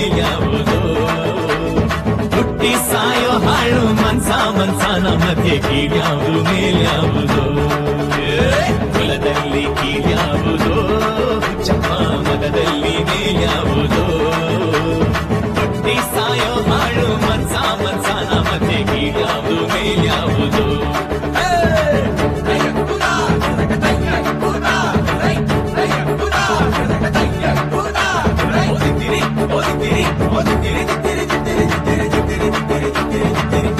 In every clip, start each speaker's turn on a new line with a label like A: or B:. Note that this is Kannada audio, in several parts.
A: ಮೇಲ್ಯಾವುದೋ ಹುಟ್ಟಿ ಸಾಯೋ ಹಾಳು ಮನ್ಸ ಮನ್ಸನ ಮಧ್ಯೆ ಕೀಳ್ಯಾವುದು ಮೇಲ್ಯಾವುದೋ ಏ, ಕುಲದಲ್ಲಿ ಕೀಳ್ಯಾವುದೋ ಹುಚ್ಚಪ್ಪ ಮಗದಲ್ಲಿ ಮೇಲ್ಯಾವುದೋ ಹುಟ್ಟಿ ಸಾಯೋ ಹಾಳು ಮನ್ಸ ಮನ್ಸನ ಮಧ್ಯೆ ಕೀಳ್ಯಾವುದು ಮೇಲ್ಯಾವುದೋ ಏ! ಓದಿದ್ದೀರಿ ಓದಿದ್ದೀರಿ ಓದಿದ್ದೀರಿ ದಿತ್ತಿರಿ ದಿತ್ತಿರಿ ದಿತ್ತಿರಿ ದಿತ್ತಿರಿ ದಿತ್ತಿರಿ ದಿತ್ತಿರಿ ದಿತ್ತಿರಿ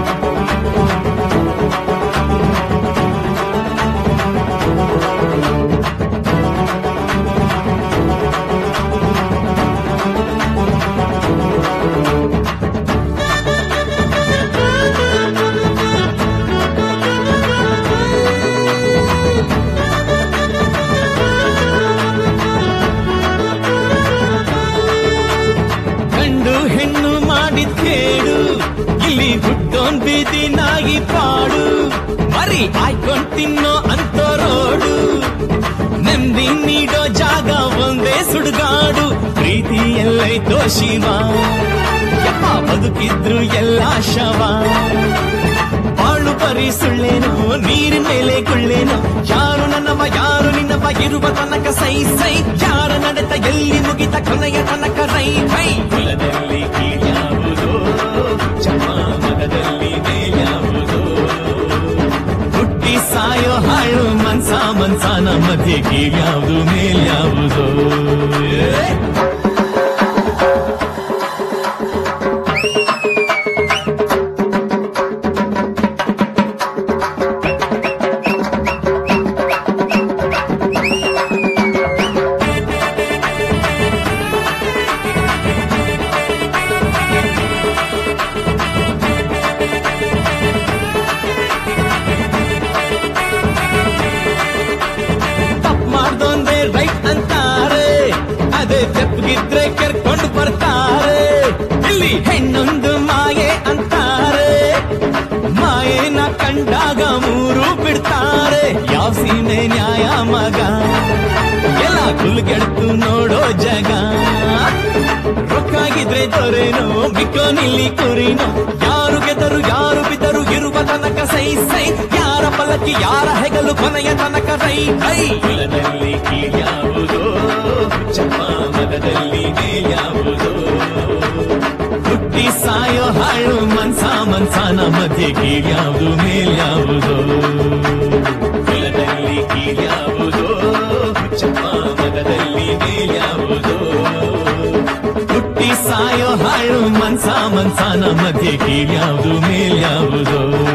A: ಗಂಡು ಹೆಣ್ಣು ಮಾಡಿದ ಕೇಡು ಇಲ್ಲಿ ಹುಟ್ಟೋನ್ ಬೀದಿ ನಾಗಿ ಪಾಡು ಮರಿ ಆಯ್ಕೊಂಡ್ ತಿನ್ನೋ ಅಂತೋರೋಡು ನೆಮ್ಮದಿ ನೀಡೋ ಜಾಗ ಒಂದೇ ಸುಡುಗಾಡು ಪ್ರೀತಿ ಎಲ್ಲೈತೋ ಶಿವ ಯಪ್ಪ ಬದುಕಿದ್ರು ಎಲ್ಲ ಶವ ಬಾಳು ಬರೀ ಸುಳ್ಳೇನೋ ನೀರಿನ ಮೇಲೆ ಗುಳ್ಳೇನೋ ಯಾರು ನನ್ನವ ಯಾರು ನಿನ್ನವ ಇರುವ ತನಕ ಸೈ ಸೈ ಯಾರ ನಡೆತ ಎಲ್ಲಿ ಮುಗಿತ ಕೊನೆಯ ತನಕ ರೈ ರೈ ಕುಲದಲ್ಲಿ ಕೀಳ್ಯಾವುದೋ ಚಮ್ಮ ಮಗದಲ್ಲಿ ಮೇಲ್ಯಾವುದೋ ಹುಟ್ಟಿ ಸಾಯೋ ಹಾಳು ಮನ್ಸ ಮನ್ಸನ ಮಧ್ಯೆ ಕೀಳ್ಯಾವುದು ಮೇಲ್ಯಾವುದೋ ಏ? ತಪ್ಪು ಮಾಡ್ದೊಂದೇ ರೈಟ್ ಅಂತಾರೆ ಅದೇ ತೆಪ್ಪಗಿದ್ರೆ ಕರ್ಕೊಂಡು ಬರ್ತಾರೆ ಇಲ್ಲಿ ಹೆಣ್ಣೊಂದು ಮಾಯೆ ಅಂತಾರೆ ಮಾಯೆನ ಕಂಡಾಗ ಮೂರು ಬಿಡ್ತಾರೆ ಯಾವ ಸೀಮೆ ನ್ಯಾಯ ಮಗ ಎಲ್ಲ ಕುಲ್ಗೆಡ್ತು ನೋಡೋ ಜಗ ರೊಕ್ಕಾಗಿದ್ರೆ ದೊರೆನೋ ಬಿಕ್ಕೋನಿಲ್ಲಿ ಕುರಿನೋ ಯಾರು ಗೆದರು ಯಾರು ಬಿದ್ದರು ಇರುವ ತನಕ ಸೈ ಸೈ ಯಾರ ಪಲಕಿ ಯಾರ ಹೆಗಲು ಕೊನೆಯ ತನಕ ರೈ ರೈ ಕುಲದಲ್ಲಿ ಕೀಳ್ಯಾವುದೋ ಚಪ್ಪ ಮಗದಲ್ಲಿ ಮೇಲ್ಯಾವುದೋ ಹುಟ್ಟಿ ಸಾಯೋ ಹಾಳು ಮನ್ಸ ಮನ್ಸನ ಮಧ್ಯೆ ಕೀಳ್ಯಾವುದು ಮೇಲ್ಯಾವುದೋ ಕುಲದಲ್ಲಿ ಕೀಳ್ಯಾವುದೋ ಚಪ್ಪ ಮಗದಲ್ಲಿ ಮೇಲ್ಯಾವುದೋ ಹುಟ್ಟಿ ಸಾಯೋ ಹಾಳು ಮನ್ಸ ಮನ್ಸನ ಮಧ್ಯೆ ಕೀಳ್ಯಾವುದು ಮೇಲ್ಯಾವುದೋ